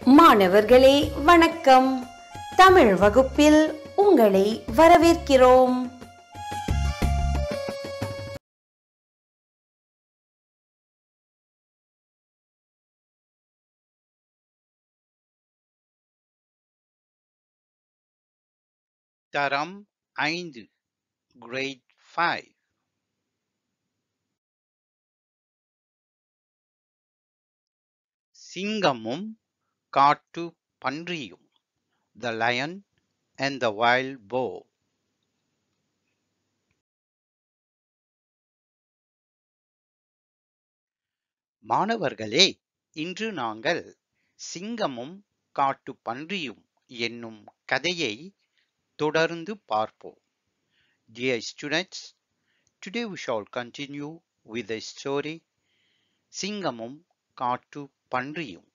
மாணவர்களே வணக்கம் தமிழ் வகுப்பில் உங்களை வரவேற்கிறோம் தரம் ஐந்து கிரேட் ஃபைவ் சிங்கமும் காட்டு பன்றியும் the lion and the wild boar மாணவர்களே இன்று நாங்கள் சிங்கமும் காட்டு பன்றியும் என்னும் கதையை தொடர்ந்து பார்ப்போம் Dear students, today we shall continue with the story சிங்கமும் காட்டு பன்றியும்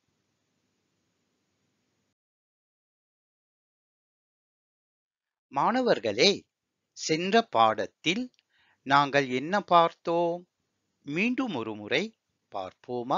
மாணவர்களே சென்ற பாடத்தில் நாங்கள் என்ன பார்த்தோம் மீண்டும் ஒரு முறை பார்ப்போமா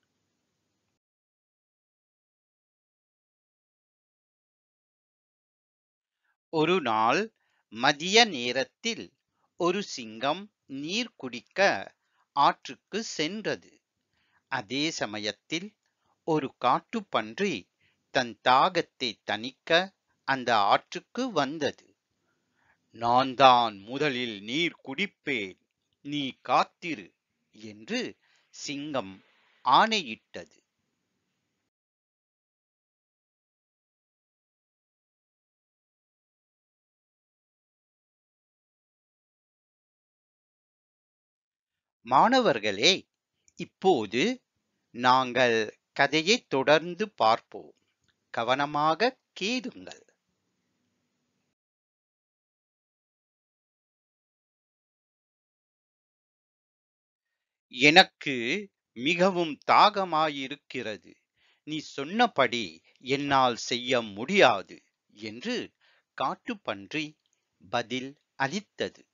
ஒரு நாள் மதிய நேரத்தில் ஒரு சிங்கம் நீர் குடிக்க ஆற்றுக்கு சென்றது அதே சமயத்தில் ஒரு காட்டுப்பன்றி தன் தாகத்தை தணிக்க அந்த ஆற்றுக்கு வந்தது நான் தான் முதலில் நீர் குடிப்பேன் நீ காத்திரு என்று சிங்கம் ஆணையிட்டது மாணவர்களே இப்போது நாங்கள் கதையை தொடர்ந்து பார்ப்போம் கவனமாக கேளுங்கள் எனக்கு மிகவும் தாகமாயிருக்கிறது நீ சொன்னபடி என்னால் செய்ய முடியாது என்று காட்டுப்பன்றி பதில் அளித்தது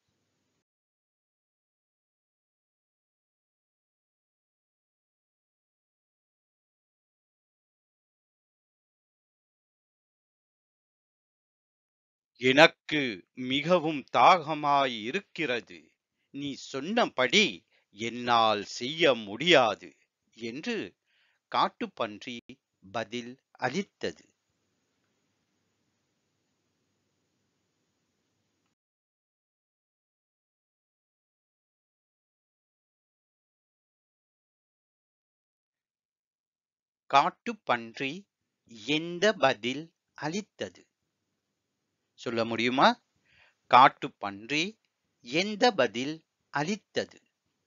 எனக்கு மிகவும் தாகமாய் இருக்கிறது நீ சொன்னபடி என்னால் செய்ய முடியாது என்று காட்டுப்பன்றி பதில் அளித்தது காட்டுப்பன்றி எந்த பதில் அளித்தது சொல்ல முடியுமா காட்டுப்பன்றி எந்த பதில் அளித்தது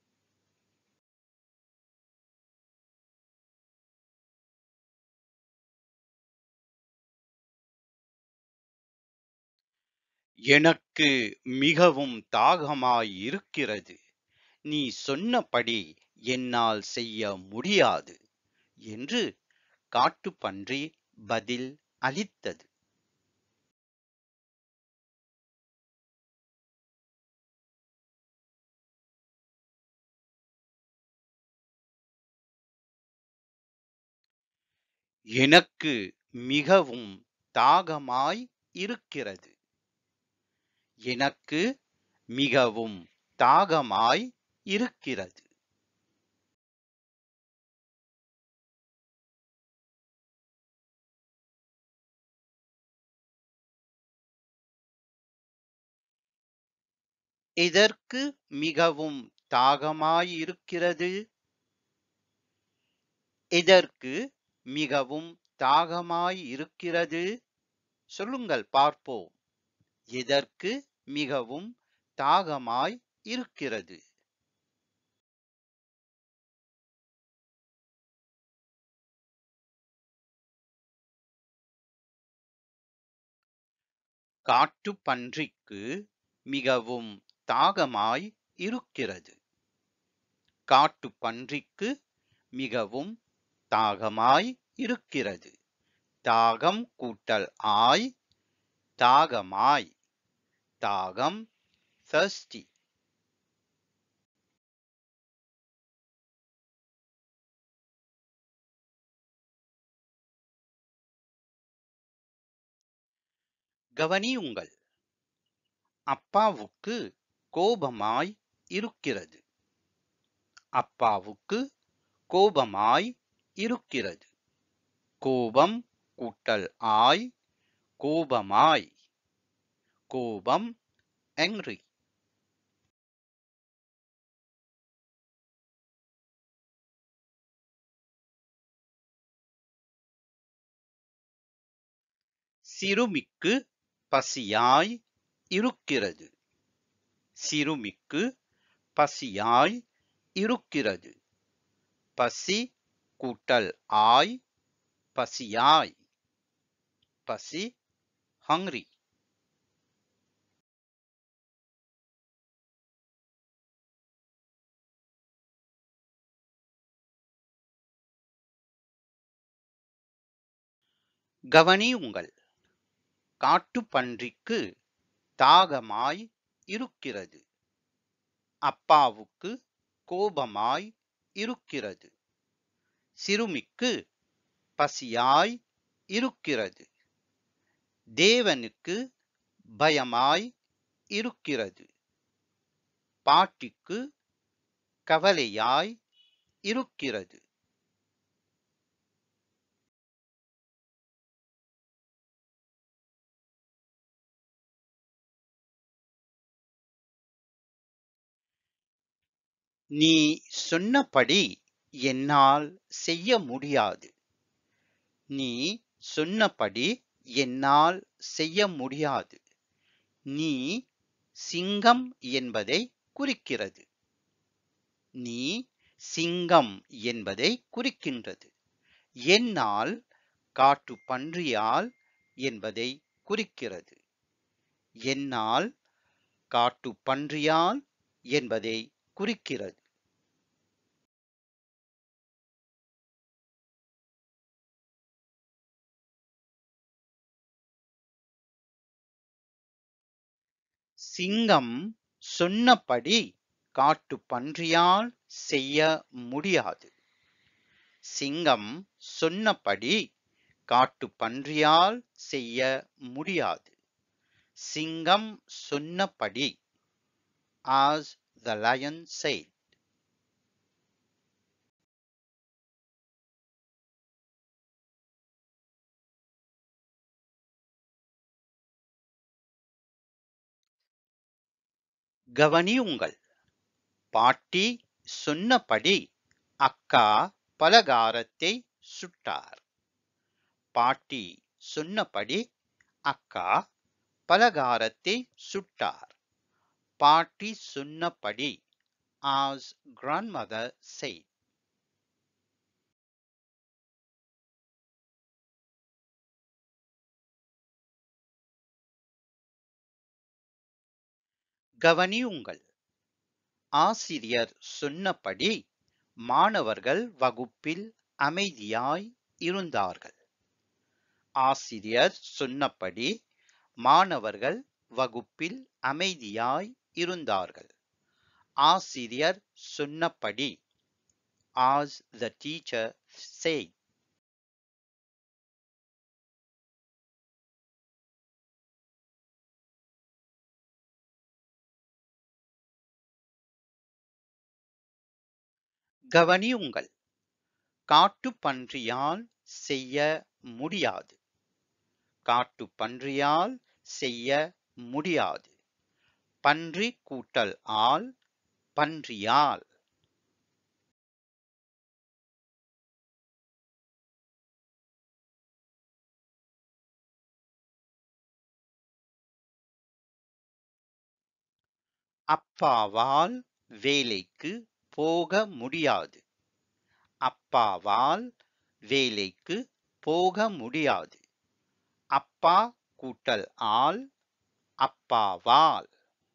எனக்கு மிகவும் தாகமாய் இருக்கிறது நீ சொன்னபடி என்னால் செய்ய முடியாது என்று காட்டுப்பன்றி பதில் அளித்தது எனக்கு மிகவும் தாகமாய் இருக்கிறது எனக்கு மிகவும் தாகமாய் இருக்கிறது எதற்கு மிகவும் தாகமாயிருக்கிறது எதற்கு மிகவும் தாகமாயிருக்கிறது சொல்லுங்கள் பார்ப்போம் எதற்கு மிகவும் தாகமாய் இருக்கிறது காட்டுப்பன்றிக்கு மிகவும் தாகமாய் இருக்கிறது காட்டுப்பன்றிக்கு மிகவும் தாகமாய் இருக்கிறது தாகம் கூட்டல் ஆய் தாகமாய் தாகம் thirsty கவனியுங்கள் அப்பாவுக்கு கோபமாய் இருக்கிறது அப்பாவுக்கு கோபமாய் இருக்கிறது கோபம் கூட்டல் ஆய் கோபமாய் கோபம் angry சிறுமிக்கு பசியாய் இருக்கிறது சிறுமிக்கு பசியாய் இருக்கிறது பசி கூட்டல் ஆய் பசியாய் பசி hungry கவனியுங்கள் காட்டுப்பன்றிக்கு தாகமாய் இருக்கிறது அப்பாவுக்கு கோபமாய் இருக்கிறது சிறுமிக்கு பசியாய் இருக்கிறது தேவனுக்கு பயமாய் இருக்கிறது பாட்டிக்கு கவலையாய் இருக்கிறது நீ சொன்னபடி என்னால் செய்ய முடியாது நீ சொன்னபடி என்னால் செய்ய முடியாது நீ சிங்கம் என்பதை குறிக்கிறது நீ சிங்கம் என்பதை குறிக்கின்றது என்னால் காட்டு பன்றியால் என்பதை குறிக்கிறது என்னால் காட்டு பன்றியால் என்பதை குறிக்கிறது சிங்கம் சொன்னபடி காட்டு பன்றியால் செய்ய முடியாது சிங்கம் சொன்னபடி காட்டு பன்றியால் செய்ய முடியாது சிங்கம் சொன்னபடி as the lion said கவனியுங்கள் பாட்டி சொன்னபடி அக்கா பலகாரத்தை சுட்டார் பாட்டி சொன்னபடி அக்கா பலகாரத்தை சுட்டார் பாட்டி சொன்னபடி as grandmother said கவனியுங்கள் ஆசிரியர் சொன்னபடி மாணவர்கள் வகுப்பில் அமைதியாய் இருந்தார்கள் ஆசிரியர் சொன்னபடி மாணவர்கள் வகுப்பில் அமைதியாய் இருந்தார்கள் ஆசிரியர் சொன்னபடி as the teacher said கவனியுங்கள் காட்டுப்பன்றியால் செய்ய முடியாது காட்டுப்பன்றியால் செய்ய முடியாது பன்றி கூட்டல் ஆல் பன்றியால் அப்பாவால் வேலைக்கு போக முடியாது அப்பாவால் வேலைக்கு போக முடியாது அப்பா கூட்டல் ஆல் அப்பாவால்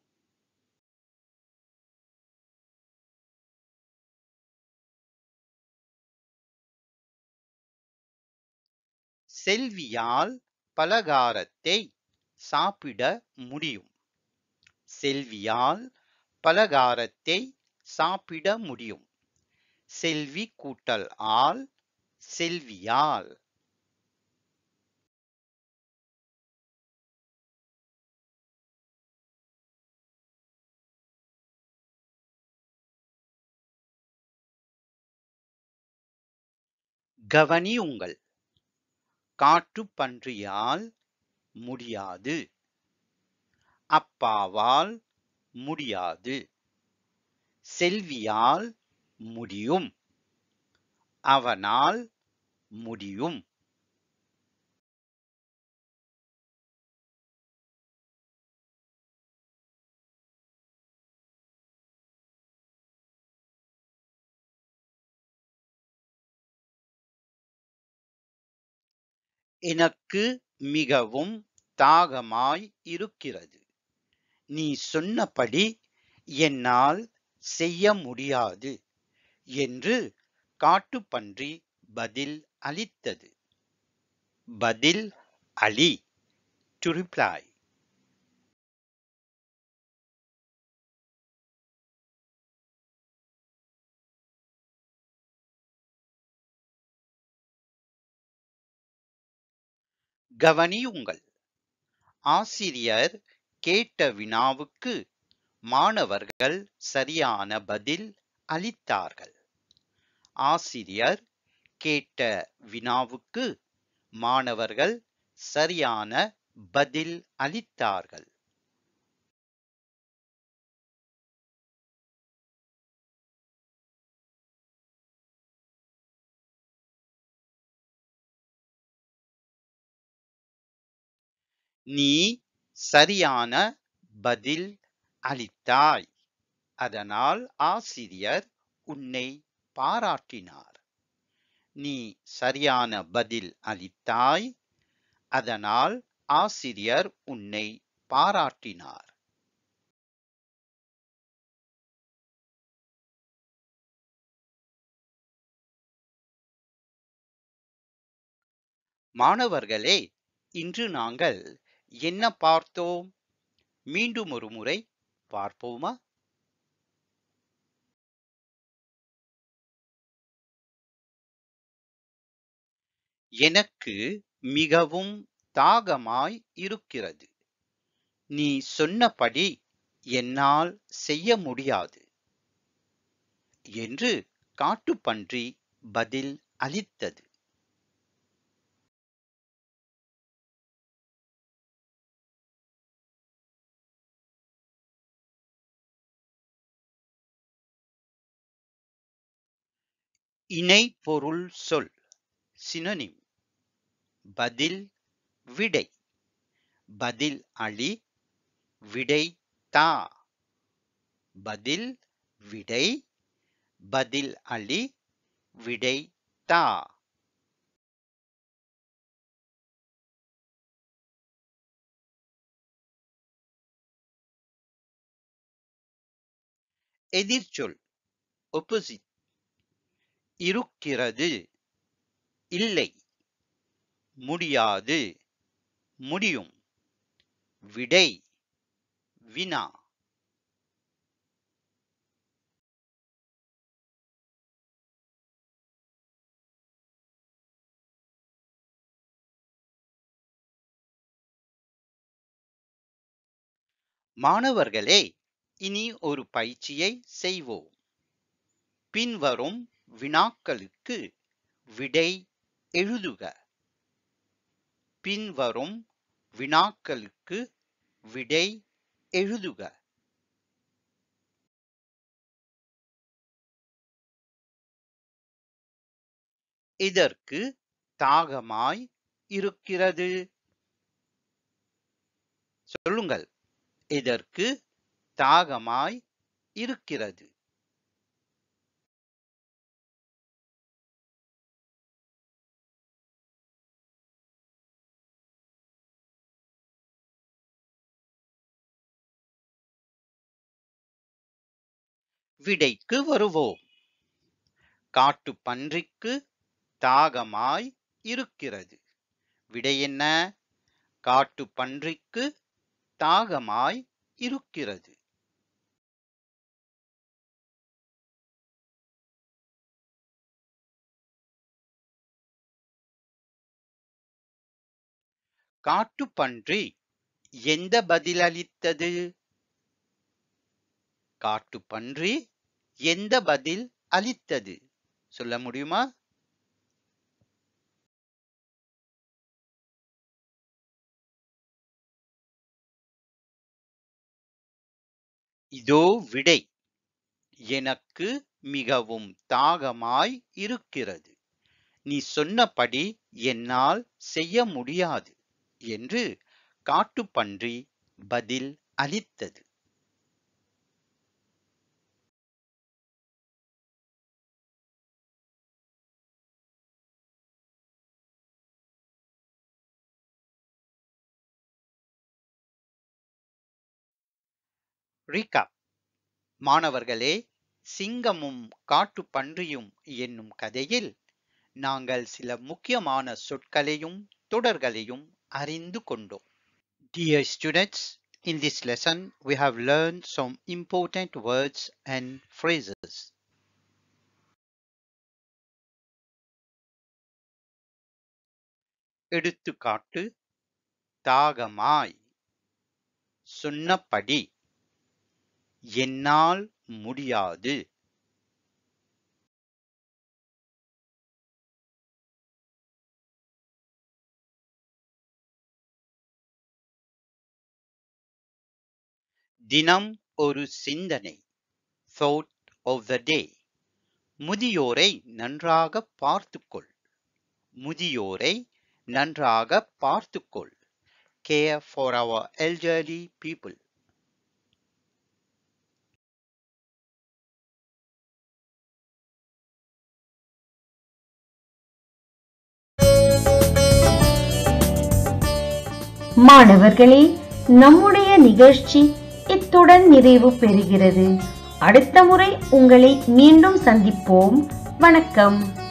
செல்வியால் பலகாரத்தை சாப்பிட முடியும் செல்வியால் பலகாரத்தை சாப்பிட முடியும் செல்வி கூட்டல் ஆல் செல்வியால் கவனியுங்கள் காட்டுப்பன்றியால் முடியாது அப்பாவால் முடியாது செல்வியால் முடியும் அவனால் முடியும் எனக்கு மிகவும் தாகமாய் இருக்கிறது நீ சொன்னபடி என்னால் செய்ய முடியாது என்று காட்டுப்பன்றி பதில் அளித்தது பதில் அளி டு ரிப்ளை கவனியுங்கள் ஆசிரியர் கேட்ட வினாவுக்கு மாணவர்கள் சரியான பதில் அளித்தார்கள் ஆசிரியர் கேட்ட வினாவுக்கு மாணவர்கள் சரியான பதில் அளித்தார்கள் நீ சரியான பதில் அளித்தாய் அதனால் ஆசிரியர் உன்னை பாராட்டினார் நீ சரியான பதில் அளித்தாய் அதனால் ஆசிரியர் உன்னை பாராட்டினார் மாணவர்களே இன்று நாங்கள் என்ன பார்த்தோம் மீண்டும் ஒரு முறை பார்ப்போமா எனக்கு மிகவும் தாகமாய் இருக்கிறது நீ சொன்னபடி என்னால் செய்ய முடியாது என்று காட்டுப்பன்றி பதில் அளித்தது இணை பொருள் சொல் சினோனிம் பதில் விடை பதில் அளி விடை தா பதில் விடை பதில் அளி விடை தா எதிர்ச்சொல் opposite இருக்கிறது இல்லை முடியாது முடியும் விடை வினா மாணவர்களே இனி ஒரு பயிற்சியை செய்வோம் பின்வரும் வினாக்களுக்கு விடை எழுதுக பின்வரும் வினாக்களுக்கு விடை எழுதுக இதற்கு தாகமாய் இருக்கிறது சொல்லுங்கள் இதற்கு தாகமாய் இருக்கிறது விடைக்கு வருவோம் காட்டுப் பன்றிக்கு தாகமாய் இருக்கிறது விடை என்ன காட்டுப் பன்றிக்கு தாகமாய் இருக்கிறது காட்டுப்பன்றி எந்த பதிலளித்தது காட்டுப்பன்றி எந்த பதில் அளித்தது சொல்ல முடியுமா இதோ விடை எனக்கு மிகவும் தாகமாய் இருக்கிறது நீ சொன்னபடி என்னால் செய்ய முடியாது என்று காட்டுப்பன்றி பதில் அளித்தது ரீகாப் மாணவர்களே சிங்கமும் காட்டுப்பன்றியும் என்னும் கதையில் நாங்கள் சில முக்கியமான சொற்களையும் தொடர்களையும் அறிந்து கொண்டோம் Dear students, in this lesson we have learned some important words and phrases. எடுத்துக்காட்டு தாகமாய் சொன்னபடி என்னால் முடியாது தினம் ஒரு சிந்தனை thought of the day முதியோரை நன்றாக பார்த்துக்கொள் முதியோரை நன்றாக பார்த்துக்கொள் care for our elderly people மாணவர்களே நம்முடைய நிகழ்ச்சி இத்துடன் நிறைவு பெறுகிறது அடுத்த முறை உங்களை மீண்டும் சந்திப்போம் வணக்கம்